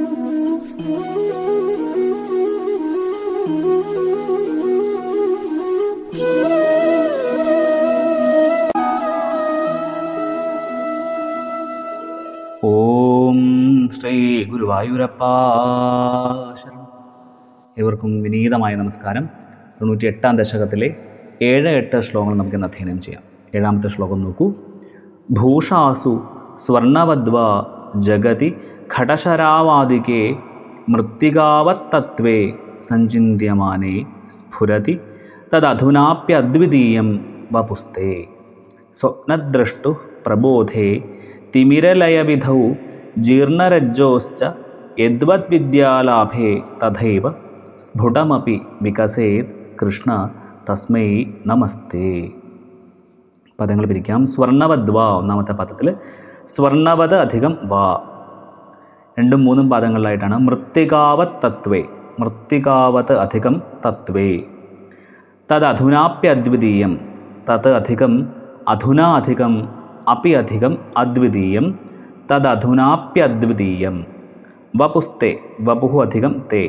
ഓം ശ്രീ ഗുരുവായൂരപ്പ ശരണം ഏവർക്കും വിനീതമായ നമസ്കാരം തൊണ്ണൂറ്റി എട്ടാം ദശകത്തിലെ ഏഴ് എട്ട് ശ്ലോകങ്ങൾ നമുക്ക് ഇന്ന് അധ്യയനം ചെയ്യാം ഏഴാമത്തെ ശ്ലോകം നോക്കൂ ഭൂഷാസു സ്വർണവദ്വ ജഗതി ഘടശരാവാദികേ മൃത്തികാവത്തത്വേ സഞ്ചിന്യമാനേ സ്ഫുരതി തദധുനാപ്യദ്വിതീയം വപുസ്തേ സ്വപ്നദ്രഷ്ടു പ്രബോധേ തിമിരലയവിധൗ ജീർണരജ്ജോശ്ച യദ്വദ്വിദ്യാലാഭേ തഥൈവ സ്ഫുടമപി വികസേത് കൃഷ്ണ തസ്മൈ നമസ്തേ പദങ്ങൾ പിരിക്കാം സ്വർണവദ് വാ ഒന്നാമത്തെ പദത്തിൽ സ്വർണവത് അധികം വാ രണ്ടും മൂന്നും പദങ്ങളിലായിട്ടാണ് മൃത്തികാവത് തത്വേ മൃത്തികാവത് അധികം തത്വേ തത് അധുനാപ്യദ്വിതീയം തത് അധികം അധുനാ അധികം അപ്പി അധികം അദ്വിതീയം തത് അധുനാപ്യദ്വിതീയം വപുസ്തേ വപുഹു അധികം തേ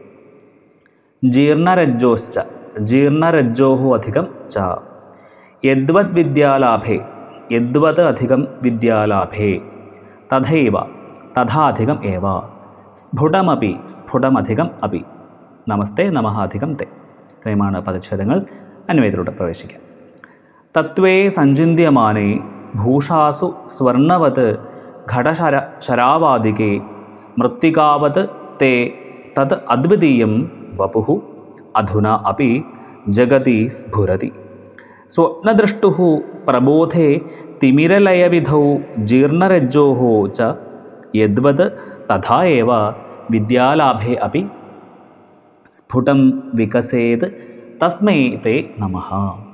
ജീർണരജ്ജോശ്ച ജീർണരജ്ജോഹു അധികം ച യദ്വത് വിദ്യാലാഭേ യദ്വത് അധികം വിദ്യാലാഭേ തഥൈവ തഥാധികം ഏവ സ്ഫുടമപി സ്ഫുടമധികം അപി നമസ്തേ നമഃ അധികം തേ ഇത്രയുമാണ് പദച്ഛേദങ്ങൾ അന്വയത്തിലൂടെ പ്രവേശിക്കാം തത്വേ സഞ്ചിന്യമാനേ ഭൂഷാസു സ്വർണവത് ഘടശര ശരാവാദികേ മൃത്തികാവത് തേ തത് അദ്വിതീയം വപുഹു അധുന അപി ജഗതി സ്ഫുരതി സ്വപ്നദൃഷ്ടു പ്രബോധേ തിമിരലയവിധൗ ജീർണരജ്ജോ ച യദ്വത് തഥാ ഏവ വിദ്യാലാഭേ അപി സ്ഫുടം വികസേത് തസ്മൈ തേ നമഃ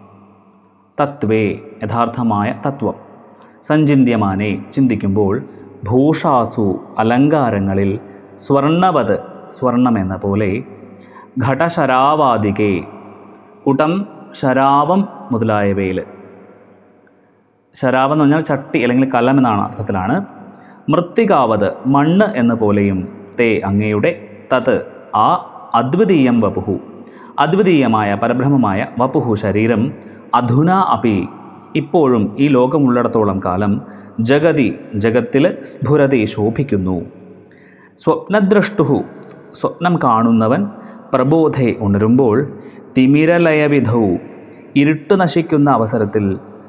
തത്വേ യഥാർത്ഥമായ തത്വം സഞ്ചിന്യമാനെ ചിന്തിക്കുമ്പോൾ ഭൂഷാസു അലങ്കാരങ്ങളിൽ സ്വർണവത് സ്വർണമെന്ന പോലെ ഘടശരാവാദികേ കുടം ശരാവം മുതലായവയിൽ ശരാവം എന്ന് പറഞ്ഞാൽ ചട്ടി അല്ലെങ്കിൽ കലം എന്നാണ് അർത്ഥത്തിലാണ് മൃത്തികാവത് മണ്ണ് എന്ന പോലെയും തേ അങ്ങയുടെ തത് ആ അദ്വിതീയം വപുഹു അദ്വിതീയമായ പരബ്രഹ്മമായ വപുഹു ശരീരം അധുന അപി ഇപ്പോഴും ഈ ലോകമുള്ളിടത്തോളം കാലം ജഗതി ജഗത്തിൽ സ്ഫുരതി ശോഭിക്കുന്നു സ്വപ്നദ്രഷ്ടു സ്വപ്നം കാണുന്നവൻ പ്രബോധെ ഉണരുമ്പോൾ തിമിരലയവിധൗ ഇരുട്ട് നശിക്കുന്ന അവസരത്തിൽ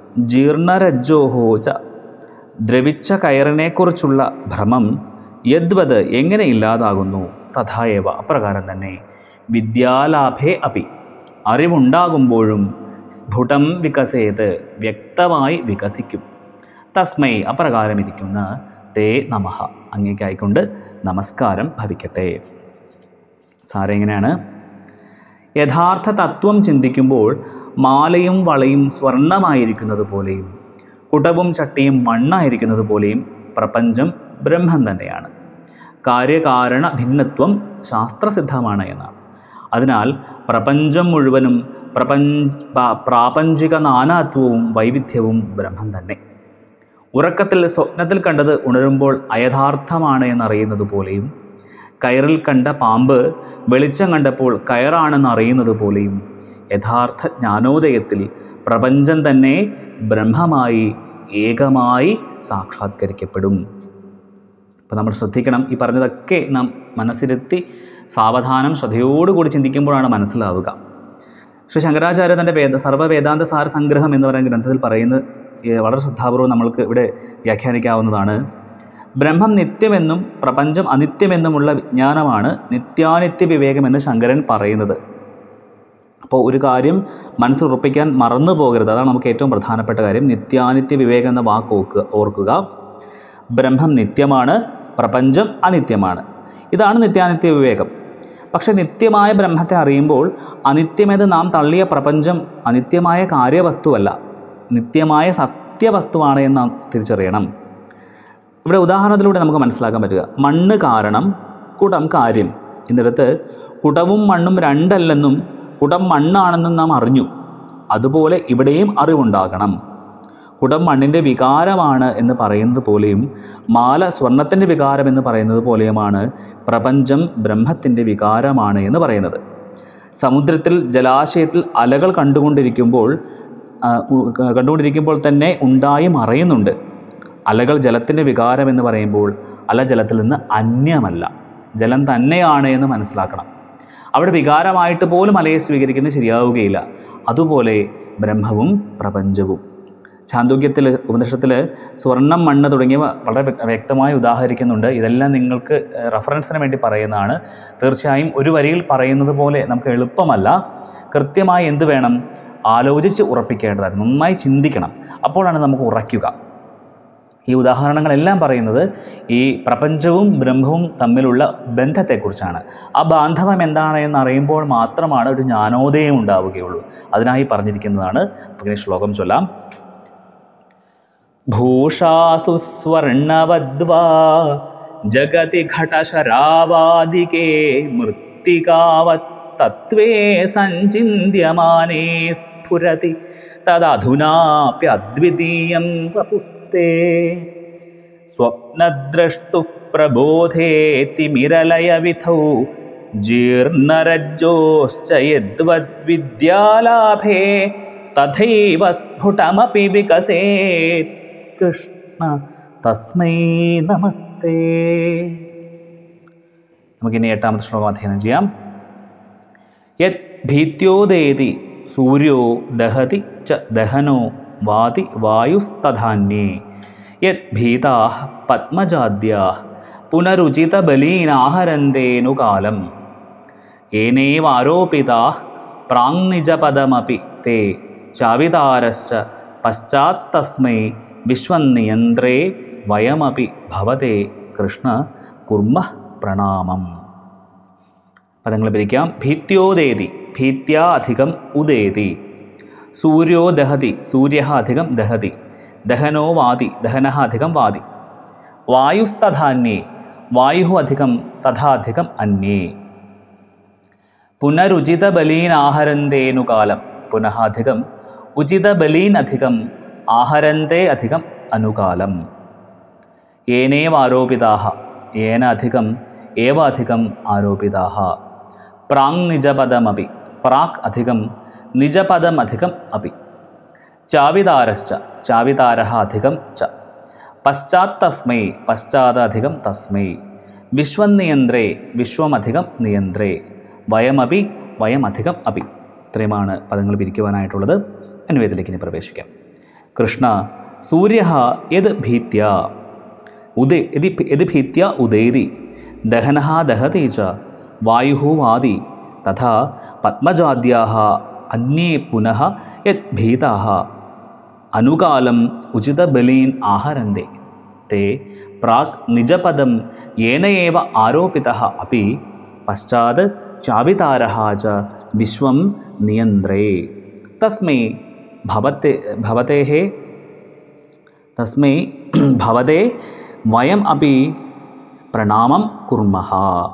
ജീർണരജ്ജോഹോച ദ്രവിച്ച കയറിനെക്കുറിച്ചുള്ള ഭ്രമം യദ്വത് എങ്ങനെ ഇല്ലാതാകുന്നു തഥായവ അപ്രകാരം തന്നെ വിദ്യാലാഭേ അപി അറിവുണ്ടാകുമ്പോഴും സ്ഫുടം വികസേത് വ്യക്തമായി വികസിക്കും തസ്മൈ അപ്രകാരമിരിക്കുന്ന തേ നമഃ അങ്ങേക്കായിക്കൊണ്ട് നമസ്കാരം ഭവിക്കട്ടെ സാറേ എങ്ങനെയാണ് യഥാർത്ഥ തത്വം ചിന്തിക്കുമ്പോൾ മാലയും വളയും സ്വർണമായിരിക്കുന്നത് പോലെയും കുടവും ചട്ടിയും മണ്ണായിരിക്കുന്നത് പോലെയും പ്രപഞ്ചം ബ്രഹ്മം തന്നെയാണ് കാര്യകാരണ ഭിന്നത്വം ശാസ്ത്രസിദ്ധമാണ് എന്നാണ് അതിനാൽ പ്രപഞ്ചം മുഴുവനും പ്രപഞ്ച പ- പ്രാപഞ്ചിക നാനാത്വവും വൈവിധ്യവും ബ്രഹ്മം തന്നെ ഉറക്കത്തിൽ സ്വപ്നത്തിൽ കണ്ടത് ഉണരുമ്പോൾ അയഥാർത്ഥമാണ് എന്നറിയുന്നത് പോലെയും കയറിൽ കണ്ട പാമ്പ് വെളിച്ചം കണ്ടപ്പോൾ കയറാണെന്ന് അറിയുന്നത് പോലെയും യഥാർത്ഥ ജ്ഞാനോദയത്തിൽ പ്രപഞ്ചം തന്നെ ബ്രഹ്മമായി ഏകമായി സാക്ഷാത്കരിക്കപ്പെടും അപ്പോൾ നമ്മൾ ശ്രദ്ധിക്കണം ഈ പറഞ്ഞതൊക്കെ നാം മനസ്സിലെത്തി സാവധാനം ശ്രദ്ധയോടുകൂടി ചിന്തിക്കുമ്പോഴാണ് മനസ്സിലാവുക ശ്രീ ശങ്കരാചാര്യ തൻ്റെ വേദ സർവ്വവേദാന്ത സാര സംഗ്രഹം എന്ന് പറയുന്ന ഗ്രന്ഥത്തിൽ പറയുന്നത് ഏഹ്, വളരെ ശ്രദ്ധാപൂർവ്വം നമ്മൾക്ക് ഇവിടെ വ്യാഖ്യാനിക്കാവുന്നതാണ് ബ്രഹ്മം നിത്യമെന്നും പ്രപഞ്ചം അനിത്യമെന്നുമുള്ള വിജ്ഞാനമാണ് നിത്യാനിത്യ വിവേകമെന്ന് ശങ്കരൻ പറയുന്നത് അപ്പോൾ ഒരു കാര്യം മനസ്സിൽ ഉറപ്പിക്കാൻ മറന്നു പോകരുത് അതാണ് നമുക്ക് ഏറ്റവും പ്രധാനപ്പെട്ട കാര്യം നിത്യാനിത്യ വിവേകം എന്ന വാക്ക് ഓർക്കുക ഓർക്കുക ബ്രഹ്മം നിത്യമാണ് പ്രപഞ്ചം അനിത്യമാണ് ഇതാണ് നിത്യാനിത്യ വിവേകം പക്ഷെ നിത്യമായ ബ്രഹ്മത്തെ അറിയുമ്പോൾ അനിത്യമെന്ന് നാം തള്ളിയ പ്രപഞ്ചം അനിത്യമായ കാര്യവസ്തുവല്ല നിത്യമായ സത്യവസ്തുവാണ് എന്ന് നാം തിരിച്ചറിയണം ഇവിടെ ഉദാഹരണത്തിലൂടെ നമുക്ക് മനസ്സിലാക്കാൻ പറ്റുക മണ്ണ് കാരണം കുടം കാര്യം എന്നിടത്ത് കുടവും മണ്ണും രണ്ടല്ലെന്നും കുടം മണ്ണാണെന്നും നാം അറിഞ്ഞു അതുപോലെ ഇവിടെയും അറിവുണ്ടാകണം കുടം മണ്ണിൻ്റെ വികാരമാണ് എന്ന് പറയുന്നത് പോലെയും മാല സ്വർണത്തിൻ്റെ വികാരം എന്ന് പറയുന്നത് പോലെയുമാണ് പ്രപഞ്ചം ബ്രഹ്മത്തിൻ്റെ വികാരമാണ് എന്ന് പറയുന്നത് സമുദ്രത്തിൽ ജലാശയത്തിൽ അലകൾ കണ്ടുകൊണ്ടിരിക്കുമ്പോൾ ആ, ഉ- ക- കണ്ടുകൊണ്ടിരിക്കുമ്പോൾ തന്നെ ഉണ്ടായി മറയുന്നുണ്ട് അലകൾ ജലത്തിൻ്റെ വികാരം എന്ന് പറയുമ്പോൾ അല ജലത്തിൽ നിന്ന് അന്യമല്ല ജലം തന്നെയാണ് എന്ന് മനസ്സിലാക്കണം അവിടെ വികാരമായിട്ട് പോലും അലയെ സ്വീകരിക്കുന്നത് ശരിയാവുകയില്ല അതുപോലെ ബ്രഹ്മവും പ്രപഞ്ചവും ചാന്തോക്യത്തിൽ ഉപനിഷത്തിൽ സ്വർണം മണ്ണ് തുടങ്ങിയവ വളരെ വ്യ- വ്യക്തമായി ഉദാഹരിക്കുന്നുണ്ട് ഇതെല്ലാം നിങ്ങൾക്ക് ഏഹ്, റഫറൻസിന് വേണ്ടി പറയുന്നതാണ് തീർച്ചയായും ഒരു വരിയിൽ പറയുന്നത് പോലെ നമുക്ക് എളുപ്പമല്ല കൃത്യമായി എന്ത് വേണം ആലോചിച്ച് ഉറപ്പിക്കേണ്ടതാണ് നന്നായി ചിന്തിക്കണം അപ്പോഴാണ് നമുക്ക് ഉറയ്ക്കുക ഈ ഉദാഹരണങ്ങളെല്ലാം പറയുന്നത് ഈ പ്രപഞ്ചവും ബ്രഹ്മവും തമ്മിലുള്ള ബന്ധത്തെക്കുറിച്ചാണ് ആ ബാന്ധവം എന്താണ് എന്ന് അറിയുമ്പോൾ മാത്രമാണ് ഒരു ജ്ഞാനോദയം ഉണ്ടാവുകയുള്ളൂ അതിനായി പറഞ്ഞിരിക്കുന്നതാണ് നമുക്ക് ഇനി ശ്ലോകം ചൊല്ലാം ഭൂഷാസു സ്വർണവദ്വാ ജഗതി ഘടശരാവാദികേ മൃത്തികാവത് തത്വേ സഞ്ചിന്യമാനേ സ്ഫുരതി തദധുനാപ്യദ്വിതീയം വപുസ്തേ സ്വപ്നദ്രഷ്ടു പ്രബോധേതിമിരലയവിധൗ ജീർണരജ്ജോശ്ച യദ്വദ്വിദ്യാലാഭേ തഥൈവ സ്ഫുടമപി വികസേത് കൃഷ്ണ തസ്മൈ നമസ്തേ നമുക്കിനി എട്ടാമത്തെ ശ്ലോകം അധ്യയനം ചെയ്യാം യത് ഭീത്യോദേതി സൂര്യോ ദഹതി ച ദഹനോ വാതി വായുസ്തധാന്യേ യത് ഭീതാ പത്മജാദ്യാ പുനരുചിതബലീനാഹരന്തേനുകാലം ഏനേവാരോപിതാ പ്രാങ്നിജപദമപി തേ ചാവിതാരശ്ച പശ്ചാത്തസ്മൈ വിശ്വനിയന്ത്രേ വയമപി ഭവതേ കൃഷ്ണ കുർമ്മ പ്രണാമം പദങ്ങൾ പിരിക്കാം ഭീത്യോദേതി ഭീത്യ അധികം ഉദേതി സൂര്യോ ദഹതി സൂര്യ അധികം ദഹതി ദഹനോ വാതി ദഹന അധികം വാതി വായുസ്തധാന്യേ വായു അധികം തഥാധികം അന്യേ പുനരുചിതബലീനാഹരന്തേനുകാലം പുനഃ അധികം ഉചിതബലീനധികം ആഹരന്തേ അധികം അനുകാലം ഏനേവാരോപിതാഹ ഏന അധികം ഏവ അധികം ആരോപിതാഹ പ്രാങ് നിജപദമപി പ്രാക് അധികം നിജപദമധികം അപി ചാവിതാരശ്ച ചാവിതാരः അധികം ച പശ്ചാത്തസ്മൈ പശ്ചാത്തധികം തസ്മൈ വിശ്വനിയന്ത്രേ വിശ്വമധികം നിയന്ത്രേ വയമപി വയമധികം അപി ഇത്രയുമാണ് പദങ്ങൾ പിരിക്കുവാനായിട്ടുള്ളത് അനുവേദത്തിലേക്ക് ഇനി പ്രവേശിക്കാം കൃഷ്ണ സൂര്യ യത് ഭീത്യ ഉദേ യതി യതി ഭീത്യ ഉദേതി ദഹന ദഹതി ച വായു വാതി തഥാ പത്മജാദ്യാ അന്യേ പുനഃ യത് ഭീതാ അനുകാലം ഉചിതബലീൻ ആഹരന്തെ ते प्राक् निजपदं येन एव आरोपितः अपि पश्चात् चावितारः च विश्वं नियन्त्रे तस्मै भवते भवतेः तस्मै भवते वयम् अपि പ്രണാമം കുർമഹ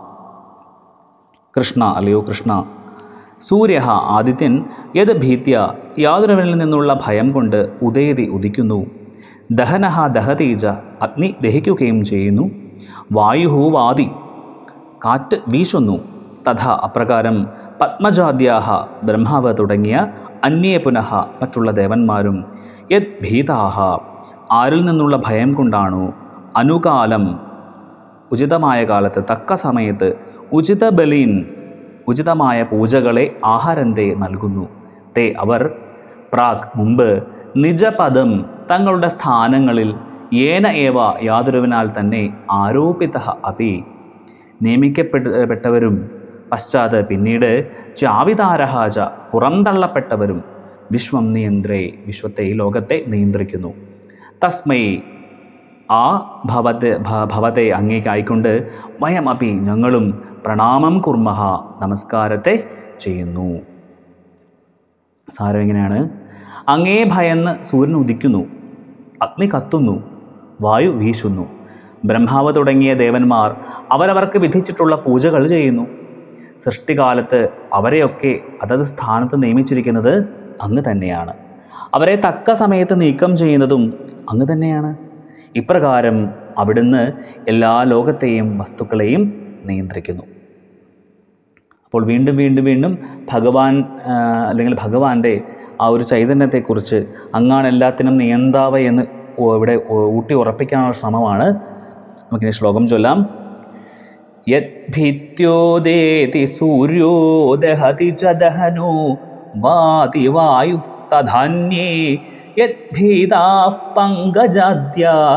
കൃഷ്ണ അല്ലയോ കൃഷ്ണ സൂര്യ ആദിത്യൻ യത് ഭീത്യ യാതൊരുവനിൽ നിന്നുള്ള ഭയം കൊണ്ട് ഉദയതി ഉദിക്കുന്നു ദഹനഹ ദഹതീജ അഗ്നി ദഹിക്കുകയും ചെയ്യുന്നു വായു വാതി കാറ്റ് വീശുന്നു തഥ അപ്രകാരം പത്മജാദ്യാഹ ബ്രഹ്മാവ് തുടങ്ങിയ അന്യേ പുനഃ മറ്റുള്ള ദേവന്മാരും യത് ഭീതാഹ ആരിൽ നിന്നുള്ള ഭയം കൊണ്ടാണോ അനുകാലം ഉചിതമായ കാലത്ത് തക്ക സമയത്ത് ഉചിത ബലീൻ ഉചിതമായ പൂജകളെ ആഹാരന്തെ നൽകുന്നു തേ അവർ പ്രാഗ് മുമ്പ് നിജപദം തങ്ങളുടെ സ്ഥാനങ്ങളിൽ ഏന ഏവ യാതൊരുവിനാൽ തന്നെ ആരോപിത അപി നിയമിക്കപ്പെട്ട പെട്ടവരും പശ്ചാത്ത് പിന്നീട് ചാവിതാരഹാച പുറന്തള്ളപ്പെട്ടവരും വിശ്വം നിയന്ത്രേ വിശ്വത്തെ ലോകത്തെ നിയന്ത്രിക്കുന്നു തസ്മൈ ആ ഭവത്തെ ഭ- ഭവത്തെ അങ്ങേക്കായിക്കൊണ്ട് വയമപി ഞങ്ങളും പ്രണാമം കുർമഹ നമസ്കാരത്തെ ചെയ്യുന്നു സാരം എങ്ങനെയാണ് അങ്ങേ ഭയന്ന് സൂര്യൻ ഉദിക്കുന്നു അഗ്നി കത്തുന്നു വായു വീശുന്നു ബ്രഹ്മാവ് തുടങ്ങിയ ദേവന്മാർ അവരവർക്ക് വിധിച്ചിട്ടുള്ള പൂജകൾ ചെയ്യുന്നു സൃഷ്ടികാലത്ത് അവരെയൊക്കെ അതത് സ്ഥാനത്ത് നിയമിച്ചിരിക്കുന്നത് അങ്ങ് തന്നെയാണ് അവരെ തക്ക സമയത്ത് നീക്കം ചെയ്യുന്നതും അങ്ങ് തന്നെയാണ് ഇപ്രകാരം അവിടുന്ന് എല്ലാ ലോകത്തെയും വസ്തുക്കളെയും നിയന്ത്രിക്കുന്നു അപ്പോൾ വീണ്ടും വീണ്ടും വീണ്ടും ഭഗവാൻ ആ, അല്ലെങ്കിൽ ഭഗവാന്റെ ആ ഒരു ചൈതന്യത്തെക്കുറിച്ച് അങ്ങാണ് എല്ലാത്തിനും നിയന്താവ് എന്ന് ഓ- ഇവിടെ ഓ- ഊട്ടി ഉറപ്പിക്കാനുള്ള ശ്രമമാണ് നമുക്കിനി ശ്ലോകം ചൊല്ലാം യദ്ഭിത്യോദേതി സൂര്യോ ദഹതി ച ദഹനോ വാതി വായുസ്തധാന്യേ യദ്ഭീതാഃ പങ്കജാദ്യാഃ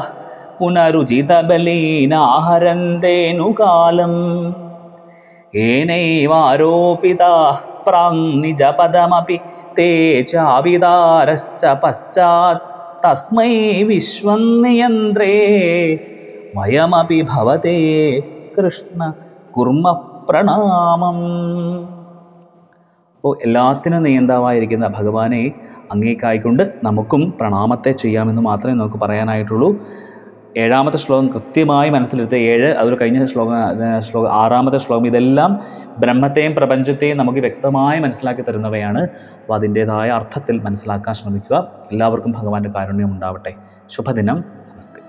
പുനരുചിതബലേനാഹരന്തേനുകാലം ഏനൈവാരോപിതാഃ പ്രാങ് നിജപദമപി തേ ചാവിതാരശ്ച പശ്ചാത് തസ്മൈ വിശ്വം നിയന്ത്രേ വയമപി ഭവതേ കൃഷ്ണ കുർമ്മ പ്രണാമം അപ്പോൾ എല്ലാത്തിനും നിയന്താവായിരിക്കുന്ന ഭഗവാനെ അങ്ങേക്കായിക്കൊണ്ട് നമുക്കും പ്രണാമത്തെ ചെയ്യാമെന്ന് മാത്രമേ നമുക്ക് പറയാനായിട്ടുള്ളൂ ഏഴാമത്തെ ശ്ലോകം കൃത്യമായി മനസ്സിലെടുത്ത് ഏഴ് അതൊരു കഴിഞ്ഞ ശ്ലോകം ഏർ ശ്ലോകം ആറാമത്തെ ശ്ലോകം ഇതെല്ലാം ബ്രഹ്മത്തെയും പ്രപഞ്ചത്തെയും നമുക്ക് വ്യക്തമായി മനസ്സിലാക്കി തരുന്നവയാണ് അപ്പോൾ അതിൻ്റേതായ അർത്ഥത്തിൽ മനസ്സിലാക്കാൻ ശ്രമിക്കുക എല്ലാവർക്കും ഭഗവാന്റെ കാരുണ്യം ഉണ്ടാവട്ടെ ശുഭദിനം നമസ്തേ